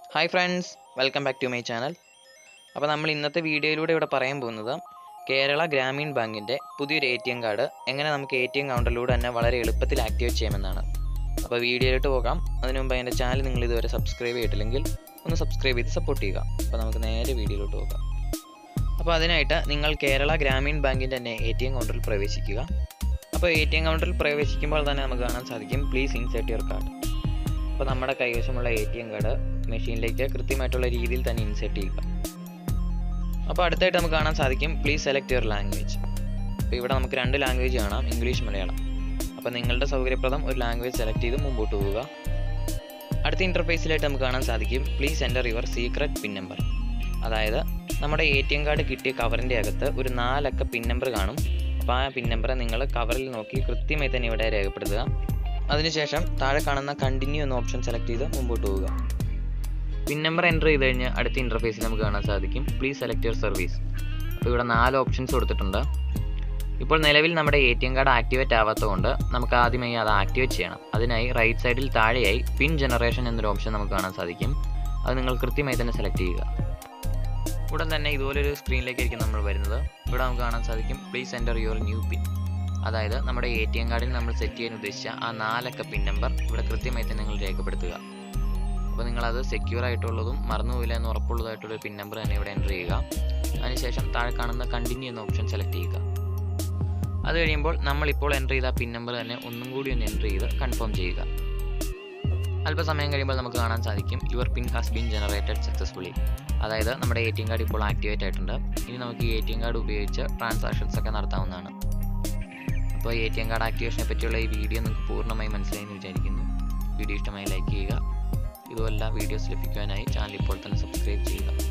hi friends welcome back to my channel അപ്പോൾ നമ്മൾ ഇന്നത്തെ വീഡിയോയിലൂടെ ഇവിടെ പറയാൻ പോകുന്നത് കേരള ഗ്രാമീൺ ബാങ്കിൻ്റെ പുതിയൊരു എ ടി എം കാർഡ് എങ്ങനെ നമുക്ക് എ ടി എം കൗണ്ടറിലൂടെ തന്നെ വളരെ എളുപ്പത്തിൽ ആക്ടിവേറ്റ് ചെയ്യാമെന്നാണ് അപ്പോൾ വീഡിയോയിലോട്ട് പോകാം അതിനു മുമ്പ് എൻ്റെ ചാനൽ നിങ്ങൾ ഇതുവരെ സബ്സ്ക്രൈബ് ചെയ്തിട്ടില്ലെങ്കിൽ ഒന്ന് സബ്സ്ക്രൈബ് ചെയ്ത് സപ്പോർട്ട് ചെയ്യുക അപ്പോൾ നമുക്ക് നേരെ വീഡിയോയിലോട്ട് പോകാം അപ്പോൾ അതിനായിട്ട് നിങ്ങൾ കേരള ഗ്രാമീൺ ബാങ്കിൻ്റെ തന്നെ എ ടി എം കൗണ്ടറിൽ പ്രവേശിക്കുക അപ്പോൾ എ ടി എം കൗണ്ടറിൽ പ്രവേശിക്കുമ്പോൾ തന്നെ നമുക്ക് കാണാൻ സാധിക്കും പ്ലീസ് ഇൻസേർട്ട് യുവർ കാർഡ് അപ്പോൾ നമ്മുടെ കൈവശമുള്ള എ ടി എം കാർഡ് മെഷീനിലേക്ക് കൃത്യമായിട്ടുള്ള രീതിയിൽ തന്നെ ഇൻസേർട്ട് ചെയ്യുക അപ്പോൾ അടുത്തായിട്ട് നമുക്ക് കാണാൻ സാധിക്കും പ്ലീസ് സെലക്ട് യുവർ ലാംഗ്വേജ് അപ്പോൾ ഇവിടെ നമുക്ക് രണ്ട് ലാംഗ്വേജ് കാണാം ഇംഗ്ലീഷ് മലയാളം അപ്പോൾ നിങ്ങളുടെ സൗകര്യപ്രദം ഒരു ലാംഗ്വേജ് സെലക്ട് ചെയ്ത് മുമ്പോട്ട് പോവുക അടുത്ത ഇൻ്റർഫേസിലായിട്ട് നമുക്ക് കാണാൻ സാധിക്കും please enter your secret pin number അതായത് നമ്മുടെ എ ടി എം കാർഡ് കിട്ടിയ കവറിൻ്റെ അകത്ത് ഒരു നാലക്ക പിൻ നമ്പർ കാണും അപ്പോൾ ആ പിൻ നമ്പർ നിങ്ങൾ കവറിൽ നോക്കി കൃത്യമായി തന്നെ ഇവിടെ രേഖപ്പെടുത്തുക അതിനുശേഷം താഴെ കാണുന്ന കണ്ടിന്യൂ എന്ന ഓപ്ഷൻ സെലക്ട് ചെയ്ത് മുമ്പോട്ട് പോവുക പിൻ നമ്പർ എൻ്റർ ചെയ്ത് കഴിഞ്ഞ് അടുത്ത ഇൻ്റർഫേസിൽ നമുക്ക് കാണാൻ സാധിക്കും പ്ലീസ് സെലക്ട് യുവർ സർവീസ് അപ്പോൾ ഇവിടെ നാല് ഓപ്ഷൻസ് കൊടുത്തിട്ടുണ്ട് ഇപ്പോൾ നിലവിൽ നമ്മുടെ A T M card activate ആവാത്തതുകൊണ്ട് നമുക്ക് ആദ്യമായി അത് ആക്ടിവേറ്റ് ചെയ്യണം അതിനായി റൈറ്റ് സൈഡിൽ താഴെയായി പിൻ ജനറേഷൻ എന്നൊരു ഓപ്ഷൻ നമുക്ക് കാണാൻ സാധിക്കും അത് നിങ്ങൾ കൃത്യമായി തന്നെ സെലക്ട് ചെയ്യുക ഉടൻ തന്നെ ഇതുപോലൊരു സ്ക്രീനിലേക്കായിരിക്കും നമ്മൾ വരുന്നത് ഇവിടെ നമുക്ക് കാണാൻ സാധിക്കും please enter your new pin അതായത് നമ്മുടെ എ ടി എം കാർഡിൽ നമ്മൾ സെറ്റ് ചെയ്യാൻ ഉദ്ദേശിച്ച ആ നാലക്ക പിൻ നമ്പർ ഇവിടെ കൃത്യമായി തന്നെ നിങ്ങൾ രേഖപ്പെടുത്തുക അപ്പോൾ നിങ്ങളത് സെക്യൂർ ആയിട്ടുള്ളതും മറന്നുപോയില്ല എന്ന് ഉറപ്പുള്ളതായിട്ടുള്ള പിൻ നമ്പർ തന്നെ ഇവിടെ എൻ്റർ ചെയ്യുക അതിനുശേഷം താഴെ കാണുന്ന കണ്ടിന്യൂ എന്ന ഓപ്ഷൻ സെലക്ട് ചെയ്യുക അത് കഴിയുമ്പോൾ നമ്മളിപ്പോൾ എൻ്റർ ചെയ്ത പിൻ നമ്പർ തന്നെ ഒന്നും കൂടി ഒന്ന് എൻ്റർ ചെയ്ത് കൺഫേം ചെയ്യുക അല്പസമയം കഴിയുമ്പോൾ നമുക്ക് കാണാൻ സാധിക്കും your pin has been generated successfully അതായത് നമ്മുടെ എ ടി എം കാർഡ് ഇപ്പോൾ ആക്ടിവേറ്റ് ആയിട്ടുണ്ട് ഇനി നമുക്ക് ഈ എ ടി എം കാർഡ് ഉപയോഗിച്ച് ട്രാൻസാക്ഷൻസ് ഒക്കെ നടത്താവുന്നതാണ് അപ്പോൾ എ ടി എം കാർഡ് ആക്ടിവേഷനെ പറ്റിയുള്ള ഈ വീഡിയോ നിങ്ങൾക്ക് പൂർണ്ണമായി മനസ്സിലായി എന്ന് വിചാരിക്കുന്നു വീഡിയോ ഇഷ്ടമായി ലൈക്ക് ചെയ്യുക ഇതുപോലുള്ള വീഡിയോസ് ലഭിക്കുവാനായി ചാനൽ ഇപ്പോൾ തന്നെ സബ്സ്ക്രൈബ് ചെയ്യുക